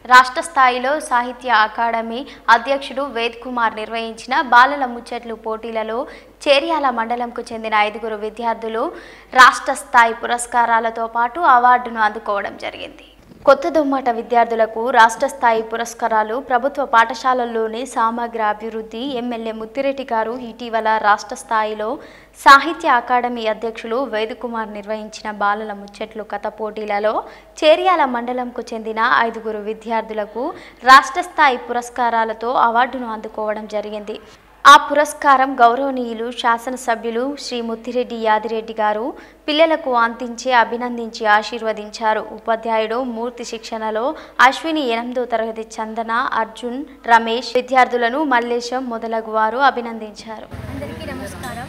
రాష్ట్ర స్థాయిలో సాహిత్య అకాడమీ అధ్యక్షుడు వేద్ కుమార్ నిర్వహించిన బాలల ముచ్చట్లు పోటీలలో చేర్యాల మండలంకు చెందిన ఐదుగురు విద్యార్థులు రాష్ట్ర స్థాయి పురస్కారాలతో పాటు అవార్డును అందుకోవడం జరిగింది కొత్త దొమ్మాట విద్యార్థులకు రాష్ట్ర స్థాయి పురస్కారాలు ప్రభుత్వ పాఠశాలల్లోని సమగ్ర అభివృద్ధి ఎమ్మెల్యే ముత్తిరెడ్డి గారు ఇటీవల రాష్ట్ర స్థాయిలో సాహిత్య అకాడమీ అధ్యక్షులు వేదుకుమార్ నిర్వహించిన బాలల ముచ్చట్లు కథ పోటీలలో చేర్యాల మండలంకు చెందిన ఐదుగురు విద్యార్థులకు రాష్ట్ర స్థాయి పురస్కారాలతో అవార్డును అందుకోవడం జరిగింది ఆ పురస్కారం గౌరవనీయులు శాసనసభ్యులు శ్రీ ముత్తిరెడ్డి యాదిరెడ్డి గారు పిల్లలకు అందించి అభినందించి ఆశీర్వదించారు ఉపాధ్యాయుడు మూర్తి శిక్షణలో అశ్విని ఎనిమిదో తరగతి చందన అర్జున్ రమేష్ విద్యార్థులను మల్లేశం మొదలగు వారు అభినందించారు అందరికీ నమస్కారం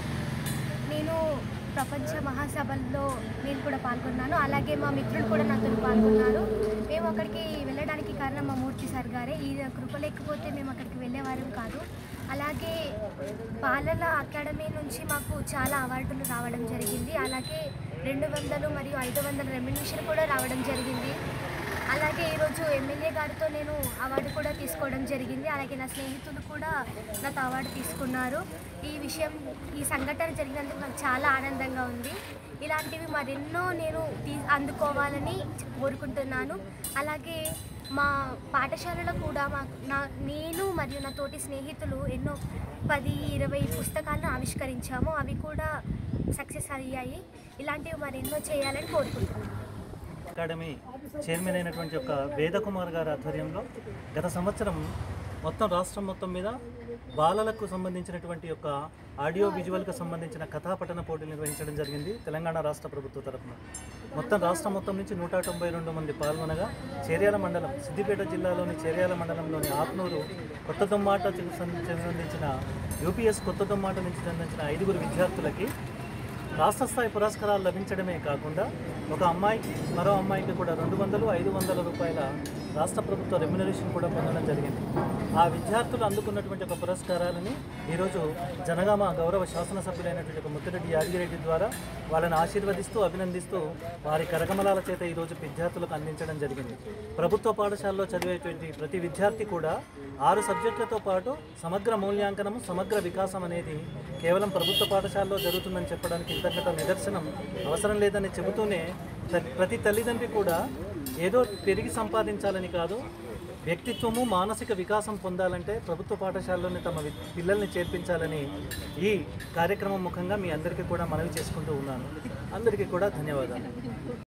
నేను ప్రపంచ మహాసభల్లో నేను కూడా పాల్గొన్నాను అలాగే మా మిత్రులు కూడా నాతో పాల్గొన్నారు మేము అక్కడికి వెళ్ళడానికి కారణం మా మూర్తి సార్ గారే ఈ కృప లేకపోతే మేము అక్కడికి వెళ్ళేవారం కాదు అలాగే బాలల అకాడమీ నుంచి మాకు చాలా అవార్డులు రావడం జరిగింది అలాగే రెండు వందలు మరియు ఐదు వందల రెమ్యునేషన్ కూడా రావడం జరిగింది అలాగే ఈరోజు ఎమ్మెల్యే గారితో నేను అవార్డు కూడా తీసుకోవడం జరిగింది అలాగే నా స్నేహితులు కూడా నాకు అవార్డు తీసుకున్నారు ఈ విషయం ఈ సంఘటన జరిగినందుకు నాకు చాలా ఆనందంగా ఉంది ఇలాంటివి మరెన్నో నేను తీ అందుకోవాలని కోరుకుంటున్నాను అలాగే మా పాఠశాలలో కూడా మా నా నేను మరియు నా తోటి స్నేహితులు ఎన్నో పది ఇరవై పుస్తకాలను ఆవిష్కరించాము అవి కూడా సక్సెస్ అయ్యాయి ఇలాంటివి మరెన్నో చేయాలని కోరుకుంటున్నాను అకాడమీ చైర్మన్ అయినటువంటి యొక్క వేదకుమార్ గారి ఆధ్వర్యంలో గత సంవత్సరం మొత్తం రాష్ట్రం మొత్తం మీద బాలలకు సంబంధించినటువంటి యొక్క ఆడియో విజువల్కి సంబంధించిన కథాపఠన పోటీలు నిర్వహించడం జరిగింది తెలంగాణ రాష్ట్ర ప్రభుత్వ తరఫున మొత్తం రాష్ట్రం మొత్తం నుంచి నూట తొంభై రెండు మంది పాల్గొనగా చేర్యాల మండలం సిద్దిపేట జిల్లాలోని చేర్యాల మండలంలోని ఆత్నూరు కొత్త దొమ్మాట సంబంధించిన యూపీఎస్ కొత్త దొమ్మాట నుంచి సంబంధించిన ఐదుగురు విద్యార్థులకి రాష్ట్ర స్థాయి పురస్కారాలు లభించడమే కాకుండా ఒక అమ్మాయికి మరో అమ్మాయికి కూడా రెండు వందలు ఐదు వందల రూపాయల రాష్ట్ర ప్రభుత్వ రెమ్యునరేషన్ కూడా పొందడం జరిగింది ఆ విద్యార్థులు అందుకున్నటువంటి ఒక పురస్కారాలని ఈరోజు జనగామ గౌరవ శాసనసభ్యులైనటువంటి ఒక ముత్తిరెడ్డి యాదగిరెడ్డి ద్వారా వాళ్ళని ఆశీర్వదిస్తూ అభినందిస్తూ వారి కరకమలాల చేత ఈరోజు విద్యార్థులకు అందించడం జరిగింది ప్రభుత్వ పాఠశాలలో చదివేటువంటి ప్రతి విద్యార్థి కూడా ఆరు సబ్జెక్టులతో పాటు సమగ్ర మూల్యాంకనము సమగ్ర వికాసం అనేది కేవలం ప్రభుత్వ పాఠశాలలో జరుగుతుందని చెప్పడానికి ఇంతకంటే నిదర్శనం అవసరం లేదని చెబుతూనే ప్ర- ప్రతి తల్లిదండ్రి కూడా ఏదో పెరిగి సంపాదించాలని కాదు వ్యక్తిత్వము మానసిక వికాసం పొందాలంటే ప్రభుత్వ పాఠశాలలోనే తమ వి- పిల్లల్ని చేర్పించాలని ఈ కార్యక్రమం ముఖంగా మీ అందరికీ కూడా మనవి చేసుకుంటూ ఉన్నాను అందరికీ కూడా ధన్యవాదాలు